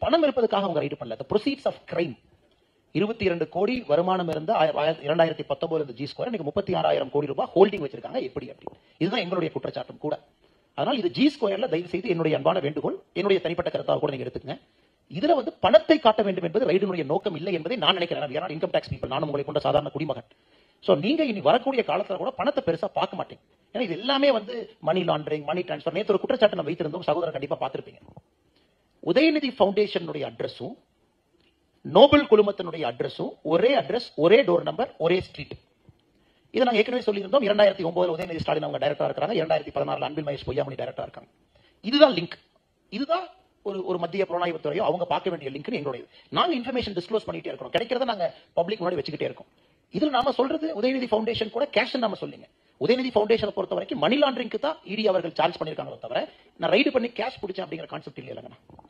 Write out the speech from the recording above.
பணம் இருப்பதற்காக அவங்க ரைடு பண்ணல ப்ரொசீட்ஸ் ஆஃப் கிரைம் இருபத்தி இரண்டு கோடி வருமானம் இருந்த ஆய- ஆய- இரண்டாயிரத்தி பத்தொன்பது இந்த ஜி ஸ்கொயர் இன்னைக்கு முப்பத்தி ஆறாயிரம் கோடி ரூபாய் ஹோல்டிங் வச்சிருக்காங்க எப்படி அப்படி இதுதான் எங்களுடைய குற்றச்சாட்டும் கூட அதனால் இது ஜி ஸ்கொயர்ல தயவு செய்து என்னுடைய அன்பான வேண்டுகோள் என்னுடைய தனிப்பட்ட கருத்தாக கூட நீங்க எடுத்துக்கங்க இதுல வந்து பணத்தை காட்ட வேண்டும் என்பது ரைடினுடைய நோக்கம் இல்லை என்பதை நான் நினைக்கிறேன் ஏன்னா இன்கம் டாக்ஸ் பீப்பிள் நானும் உங்களை கொண்ட சாதாரண குடிமகன் சோ நீங்க இனி வரக்கூடிய காலத்துல கூட பணத்தை பெருசா பார்க்க மாட்டீங்க ஏன்னா இது எல்லாமே வந்து மணி லாண்டரிங் மணி டிரான்ஸ்ஃபர் நேற்று ஒரு குற்றச்சாட்டு நம்ம வைத்திருந்தோம் சகோதரர் கண்டிப்பா பார்த்திருப்பீங்க உதயநிதி ஃபவுண்டேஷனுடைய அட்ரஸும் நோபல் குழுமத்தினுடைய அட்ரஸும் ஒரே அட்ரஸ் ஒரே டோர் நம்பர் ஒரே ஸ்ட்ரீட் இதை நாங்க ஏற்கனவே சொல்லியிருந்தோம் இரண்டாயிரத்தி ஒன்பதுல உதயநிதி ஸ்டாலின் அவங்க டைரக்டரா இருக்காங்க இரண்டாயிரத்தி பதினாறுல அன்பில் மகேஷ் பொய்யாமணி டைரக்டரா இருக்காங்க இதுதான் லிங்க் இதுதான் ஒரு ஒரு மத்திய புலனாய்வு துறையோ அவங்க பார்க்க வேண்டிய லிங்க் எங்களுடைய நாங்க இன்ஃபர்மேஷன் டிஸ்க்ளோஸ் பண்ணிட்டே இருக்கோம் கிடைக்கிறத நாங்க பப்ளிக் முன்னாடி வச்சுக்கிட்டே இருக்கோம் இதுல நாம சொல்றது உதயநிதி ஃபவுண்டேஷன் கூட கேஷ் நாம சொல்லுங்க உதயநிதி ஃபவுண்டேஷனை பொறுத்த வரைக்கும் மணி லாண்டரிங்க்கு தான் இடி அவர்கள் சார்ஜ் பண்ணிருக்காங்களோ தவிர நான் ரைடு பண்ணி கேஷ் பிடிச்சேன் அப்படிங்கிற கான்செப்ட் இல்லைங்க